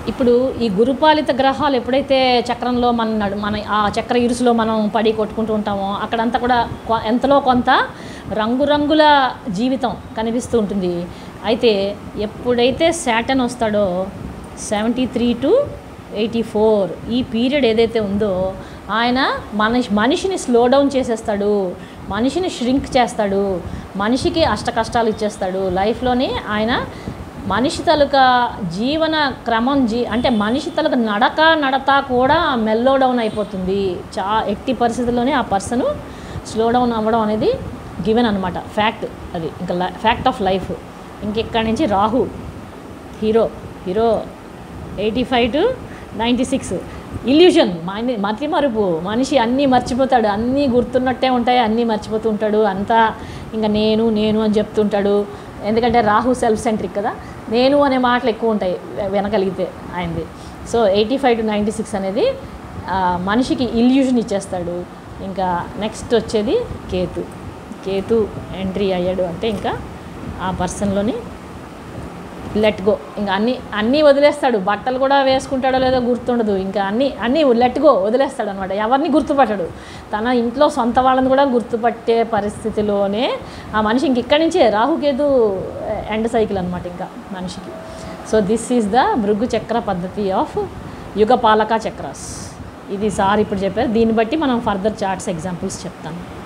ఇప్పుడు ఈ గురుపాలిత గ్రహాలు ఎప్పుడైతే చక్రంలో మన నడు మన ఆ చక్ర ఇరుసులో మనం పడి కొట్టుకుంటూ ఉంటామో అక్కడంతా కూడా కొ- ఎంతలో కొంత రంగురంగుల జీవితం కనిపిస్తూ ఉంటుంది అయితే ఎప్పుడైతే శాటన్ వస్తాడో seventy three to eighty four ఈ పీరియడ్ ఏదైతే ఉందో ఆయన మనిషి మనిషిని స్లో డౌన్ చేసేస్తాడు మనిషిని ష్రింక్ చేస్తాడు మనిషికి అష్ట కష్టాలు ఇచ్చేస్తాడు లైఫ్లోని ఆయన మనిషి తాలూకా జీవన క్రమం జీ అంటే మనిషి తాలూకా నడక నడత కూడా మెల్లో డౌన్ అయిపోతుంది చా ఎట్టి పరిస్థితుల్లోనే ఆ పర్సన్ స్లో డౌన్ అవ్వడం అనేది గివెన్ అనమాట ఫ్యాక్ట్ అది ఇంకా ఫ్యాక్ట్ ఆఫ్ లైఫ్ ఇంకెక్కడి నుంచి Rahu hero hero eighty five to ninety six illusion మని మతి మరుపు మనిషి అన్నీ మర్చిపోతాడు అన్నీ గుర్తున్నట్టే ఉంటాయి అన్నీ మర్చిపోతూ ఉంటాడు అంతా ఇంకా నేను నేను అని చెప్తుంటాడు ఎందుకంటే రాహు సెల్ఫ్ సెంట్రిక్ కదా నేను అనే మాటలు ఎక్కువ ఉంటాయి వె- వినగలిగితే ఆయనది so eighty five to ninety six అనేది ఆ, మనిషికి ఇల్యూషన్ ఇచ్చేస్తాడు ఇంకా నెక్స్ట్ వచ్చేది కేతు కేతు ఎంట్రీ అయ్యాడు అంటే ఇంకా ఆ పర్సన్లోని లెట్ గో ఇంకా అన్ని అన్నీ వదిలేస్తాడు బట్టలు కూడా వేసుకుంటాడో లేదో గుర్తుండదు ఇంకా అన్నీ అన్నీ లెట్ గో వదిలేస్తాడు అనమాట ఎవరిని గుర్తుపట్టడు తన ఇంట్లో సొంత వాళ్ళని కూడా గుర్తుపట్టే పరిస్థితిలోనే ఆ మనిషి ఇంక ఇక్కడి నుంచే రాహుకేతు ఎండ్ సైకిల్ అనమాట ఇంకా మనిషికి so this is the Bhrigu చక్ర పద్ధతి ఆఫ్ యుగపాలక చక్రాస్ ఇది సార్ ఇప్పుడు చెప్పారు దీన్ని బట్టి మనం ఫర్దర్ చార్ట్స్ ఎగ్జాంపుల్స్ చెప్తాను